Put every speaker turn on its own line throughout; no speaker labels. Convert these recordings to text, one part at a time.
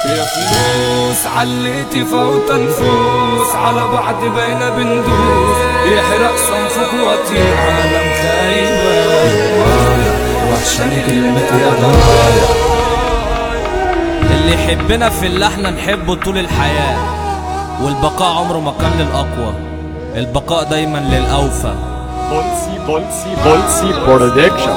يا فلوس عليتي فوت نفوس على بعض بينا بندوس يحرق صنفك وطين عالم خايبة وحشاني كلمة يا ضنايا
اللي يحبنا في اللحن نحبه طول الحياة والبقاء عمره ما كان للأقوى البقاء دايما للأوفى
بولسي بولسي بولسي برودكشن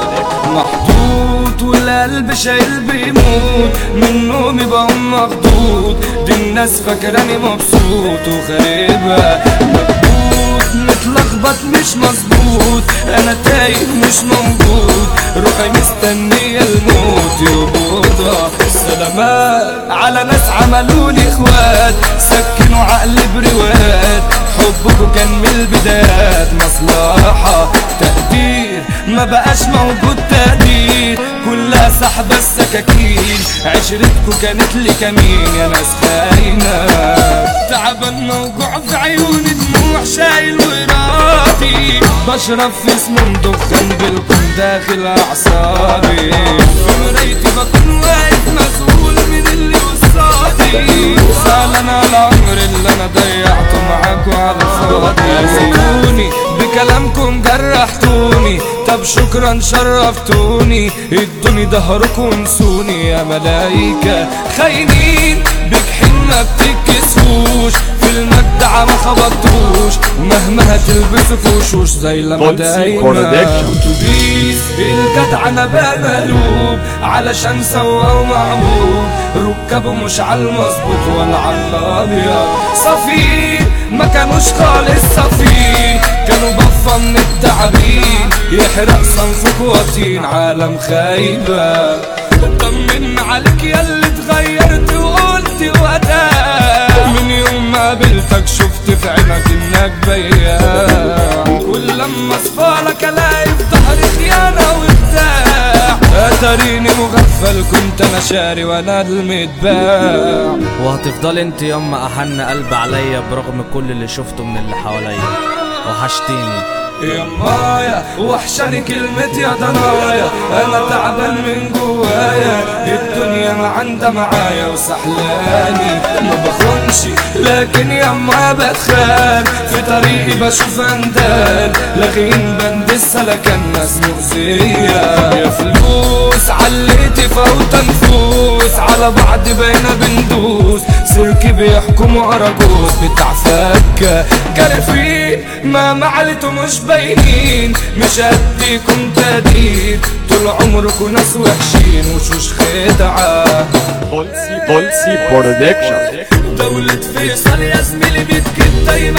محطوط والقلب شايل بيموت من نومي بقوم مخضوض دي الناس فاكراني مبسوط وخاربة مكبوت متلخبط مش مظبوط انا تايه مش موجود روحي مستنية الموت يقبضها سلامات على ناس عملوني اخوات سكنوا عقلي برواد حبكوا كان من البدايات مصلحة تقدير ما بقاش موجود تقدير كلها سحبة السكاكين عشرتكوا كانت لي كمين يا ناس خاينة تعبان موجوع في عيوني دموع شايل وراتي بشرب في اسم مدخن بالكم داخل اعصابي في مرايتي بكون واقف مسؤول من اللي وصلاتي زعلان على العمر اللي انا ضيعته معاكوا على الفاضي سيبوني بكلامكم جرحتوني طب شكرا شرفتوني ادوني ظهركم ونسوني يا ملايكة خاينين بجحين ما بتتكسفوش في المدعى ما خبطوش مهما هتلبسوا في وشوش زي لما
بولسي
دايما
برودكشن.
اتوبيس الجدع انا بقى مقلوب علشان سوا ومعمول ركبه مش على المظبوط ولا على الابيض صفي ما كانوش خالص صفي كانوا بفة من التعبين يحرق صنفك وطين عالم خايبة طمن عليك يا اللي اتغيرت وقلت وداع من يوم ما قابلتك شفت في عينك انك بياع كل لما اصفالك الاقي في ظهري خيانة وبتاع اتريني مغفل كنت انا شاري وانا المتباع
وهتفضل انت يما أحن قلب عليا برغم كل اللي شفته من اللي حواليا وحشتيني
يا مايا وحشاني كلمة يا ضنايا انا تعبان من جوايا الدنيا ما عندها معايا وسحلاني ما بخونش لكن يا ما بتخان في طريقي بشوف اندال لاغين بند السلكان ناس مؤذية يا فلوس عليتي فوت نفوس على بعض بينا بندوس سلكي بيحكموا اراجوز بتاع فكة كارفين ما معلتوا مش باينين مش هديكم تقدير طول عمركم ناس وحشين وشوش خدعة
بولسي بولسي برودكشن
دولة فيصل يا زميلي بتكد دايما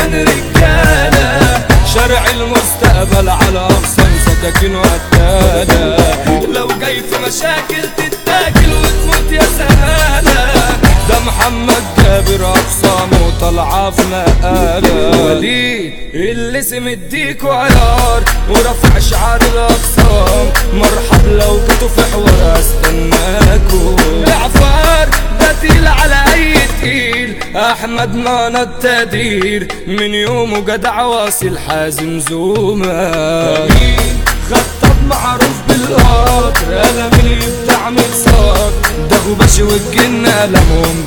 رجالة شرع المستقبل على أقسام سكاكين وقتالة لو جاي في مشاكل تتاكل وتموت يا سهالة ده محمد جابر أقسامه طالعة في نقالة وليد اللي سمديكوا عيار ورفع شعار الأقسام مرحب لو جيتوا في حوار استناكوا جعفر ده تقيل على اي تقيل احمد مانا التقدير من يومه جدع واصل حازم زوما خطاب معروف بالقطر قلم اللي بتعمل صار ده غباشي والجن قلمهم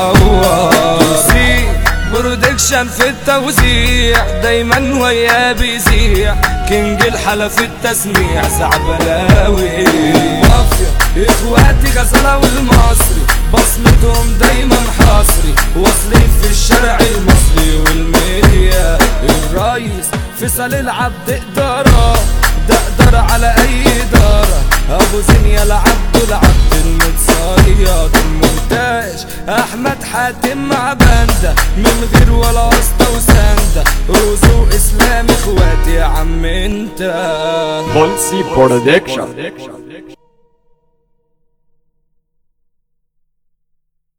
بيعور برودكشن في التوزيع دايما وياه بيذيع كينج الحلا في التسميع زعبلاوي مافيا اخواتي غزالة والمصري بصمتهم دايما حصري واصلين في الشارع المصري والميديا الريس فيصل العبد إدارة ده إدارة على أي إدارة أبو زين العبد العبد المتصيد المونتاج أحمد حاتم مع بندة من غير ولا واسطة وسندة رزق إسلام إخواتي يا عم أنت
بولسي برودكشن